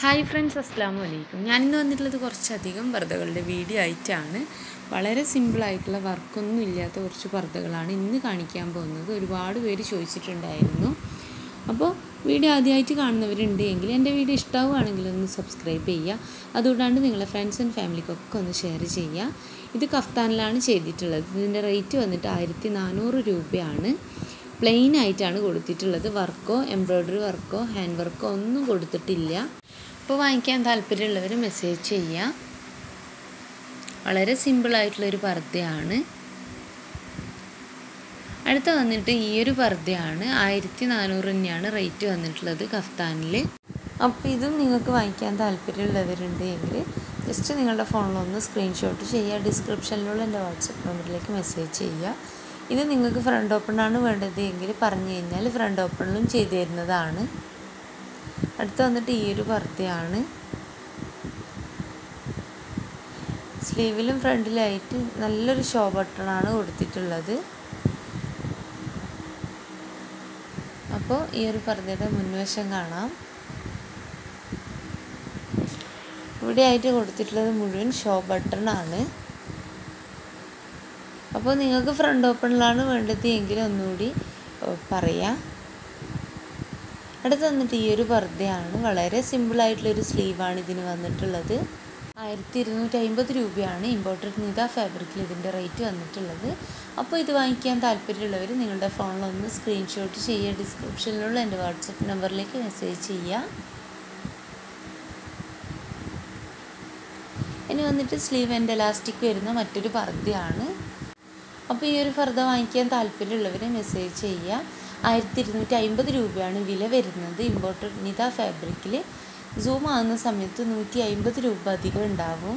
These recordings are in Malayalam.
ഹായ് ഫ്രണ്ട്സ് അസ്സാം വലൈക്കും ഞാനിന്ന് വന്നിട്ടുള്ളത് കുറച്ചധികം പർദ്ദകളുടെ വീഡിയോ ആയിട്ടാണ് വളരെ സിമ്പിളായിട്ടുള്ള വർക്കൊന്നും ഇല്ലാത്ത കുറച്ച് പർദ്ദകളാണ് ഇന്ന് കാണിക്കാൻ പോകുന്നത് ഒരുപാട് പേര് ചോദിച്ചിട്ടുണ്ടായിരുന്നു അപ്പോൾ വീഡിയോ ആദ്യമായിട്ട് കാണുന്നവരുണ്ട് എങ്കിൽ എൻ്റെ വീഡിയോ ഇഷ്ടമാവുകയാണെങ്കിൽ ഒന്ന് സബ്സ്ക്രൈബ് ചെയ്യുക അതുകൂടാണ്ട് നിങ്ങളെ ഫ്രണ്ട്സ് ആൻഡ് ഫാമിലിക്കൊക്കെ ഒന്ന് ഷെയർ ചെയ്യുക ഇത് കഫ്താനിലാണ് ചെയ്തിട്ടുള്ളത് ഇതിൻ്റെ റേറ്റ് വന്നിട്ട് ആയിരത്തി നാനൂറ് രൂപയാണ് പ്ലെയിൻ ആയിട്ടാണ് കൊടുത്തിട്ടുള്ളത് വർക്കോ എംബ്രോയ്ഡറി വർക്കോ ഹാൻഡ് വർക്കോ ഒന്നും കൊടുത്തിട്ടില്ല അപ്പോൾ വാങ്ങിക്കാൻ താല്പര്യമുള്ളവർ മെസ്സേജ് ചെയ്യുക വളരെ സിമ്പിളായിട്ടുള്ളൊരു പർദ്ദയാണ് അടുത്ത വന്നിട്ട് ഈ ഒരു പർദ്ദയാണ് ആയിരത്തി നാനൂറ് തന്നെയാണ് റേറ്റ് വന്നിട്ടുള്ളത് കഫ്താനിൽ അപ്പോൾ ഇതും നിങ്ങൾക്ക് വാങ്ങിക്കാൻ താല്പര്യമുള്ളവരുണ്ട് എങ്കിൽ ജസ്റ്റ് നിങ്ങളുടെ ഫോണിലൊന്ന് സ്ക്രീൻഷോട്ട് ചെയ്യുക ഡിസ്ക്രിപ്ഷനിലുള്ള എൻ്റെ വാട്സപ്പ് നമ്പറിലേക്ക് മെസ്സേജ് ചെയ്യുക ഇത് നിങ്ങൾക്ക് ഫ്രണ്ട് ഓപ്പണാണ് വേണ്ടത് എങ്കിൽ പറഞ്ഞു കഴിഞ്ഞാൽ ഫ്രണ്ട് ഓപ്പണിലും ചെയ്തു തരുന്നതാണ് അടുത്ത് വന്നിട്ട് ഈ ഒരു പർദ്ദയാണ് സ്ലീവിലും ഫ്രണ്ടിലായിട്ട് നല്ലൊരു ഷോ ബട്ടണാണ് കൊടുത്തിട്ടുള്ളത് അപ്പോൾ ഈ ഒരു പർദ്ദയുടെ മുൻവശം കാണാം ഇവിടെ ആയിട്ട് കൊടുത്തിട്ടുള്ളത് മുഴുവൻ ഷോ ബട്ടണാണ് അപ്പോൾ നിങ്ങൾക്ക് ഫ്രണ്ട് ഓപ്പണിലാണ് വേണ്ടത് എങ്കിൽ ഒന്നുകൂടി പറയാം അടുത്ത് വന്നിട്ട് ഈ ഒരു പർദ്ദയാണ് വളരെ സിമ്പിളായിട്ടുള്ളൊരു സ്ലീവാണ് ഇതിന് വന്നിട്ടുള്ളത് ആയിരത്തി ഇരുന്നൂറ്റി അമ്പത് രൂപയാണ് ഇമ്പോർട്ടഡ് നിത ഫാബ്രിക്കിൽ ഇതിൻ്റെ റേറ്റ് വന്നിട്ടുള്ളത് അപ്പോൾ ഇത് വാങ്ങിക്കാൻ താല്പര്യമുള്ളവർ നിങ്ങളുടെ ഫോണിലൊന്ന് സ്ക്രീൻഷോട്ട് ചെയ്യുക ഡിസ്ക്രിപ്ഷനിലുള്ള എൻ്റെ വാട്സപ്പ് നമ്പറിലേക്ക് മെസ്സേജ് ചെയ്യുക ഇനി വന്നിട്ട് സ്ലീവ് ആൻഡ് എലാസ്റ്റിക് വരുന്ന മറ്റൊരു പർദ്ദയാണ് അപ്പോൾ ഈ ഒരു പർദ്ദ വാങ്ങിക്കാൻ താല്പര്യമുള്ളവർ മെസ്സേജ് ചെയ്യുക ആയിരത്തി ഇരുന്നൂറ്റി അമ്പത് രൂപയാണ് വില വരുന്നത് ഇമ്പോർട്ടഡ് നിത ഫാബ്രിക്കിൽ സൂം ആകുന്ന സമയത്ത് നൂറ്റി അമ്പത് രൂപ അധികം ഉണ്ടാവും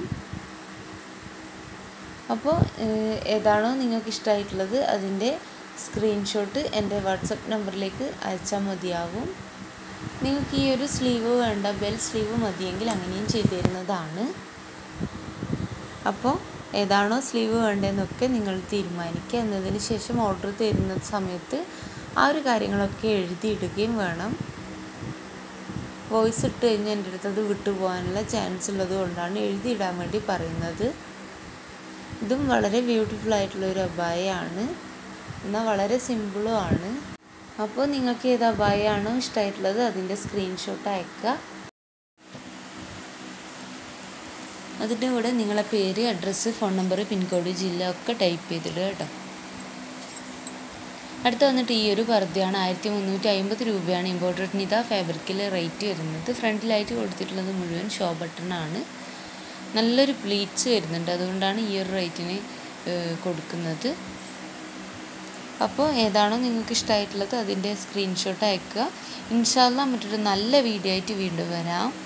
അപ്പോൾ ഏതാണോ നിങ്ങൾക്ക് ഇഷ്ടമായിട്ടുള്ളത് അതിൻ്റെ സ്ക്രീൻഷോട്ട് എൻ്റെ വാട്സപ്പ് നമ്പറിലേക്ക് അയച്ചാൽ മതിയാവും നിങ്ങൾക്ക് ഈ ഒരു സ്ലീവ് വേണ്ട ബെൽ സ്ലീവ് മതിയെങ്കിൽ അങ്ങനെയും ചെയ്തു തരുന്നതാണ് അപ്പോൾ ഏതാണോ സ്ലീവ് വേണ്ടതെന്നൊക്കെ നിങ്ങൾ തീരുമാനിക്കുക എന്നതിന് ശേഷം ഓർഡർ തരുന്ന സമയത്ത് ആ ഒരു കാര്യങ്ങളൊക്കെ എഴുതിയിടുകയും വേണം വോയിസ് ഇട്ട് കഴിഞ്ഞാൽ എൻ്റെ അടുത്ത് അത് വിട്ടുപോകാനുള്ള ചാൻസ് ഉള്ളത് കൊണ്ടാണ് എഴുതിയിടാൻ വേണ്ടി പറയുന്നത് ഇതും വളരെ ബ്യൂട്ടിഫുൾ ആയിട്ടുള്ള ഒരു അബായയാണ് എന്നാൽ വളരെ സിമ്പിളും ആണ് അപ്പോൾ നിങ്ങൾക്ക് ഏത് അബായയാണോ ഇഷ്ടമായിട്ടുള്ളത് അതിൻ്റെ സ്ക്രീൻഷോട്ട് അയക്കുക അതിൻ്റെ കൂടെ നിങ്ങളെ പേര് അഡ്രസ്സ് ഫോൺ നമ്പർ പിൻകോഡ് ജില്ല ഒക്കെ ടൈപ്പ് ചെയ്തിടുക കേട്ടോ അടുത്ത് വന്നിട്ട് ഈ ഒരു പർദ്ദയാണ് ആയിരത്തി മുന്നൂറ്റി അമ്പത് രൂപയാണ് ഇമ്പോർട്ടഡ് നിത ഫാബ്രിക്കിൽ റേറ്റ് വരുന്നത് ഫ്രണ്ടിലായിട്ട് കൊടുത്തിട്ടുള്ളത് മുഴുവൻ ഷോ ബട്ടണാണ് നല്ലൊരു പ്ലീറ്റ്സ് വരുന്നുണ്ട് അതുകൊണ്ടാണ് ഈ ഒരു റേറ്റിന് കൊടുക്കുന്നത് അപ്പോൾ ഏതാണോ നിങ്ങൾക്ക് ഇഷ്ടമായിട്ടുള്ളത് അതിൻ്റെ സ്ക്രീൻഷോട്ട് അയക്കുക ഇൻഷാല്ല മറ്റൊരു നല്ല വീഡിയോ ആയിട്ട് വീണ്ടും വരാം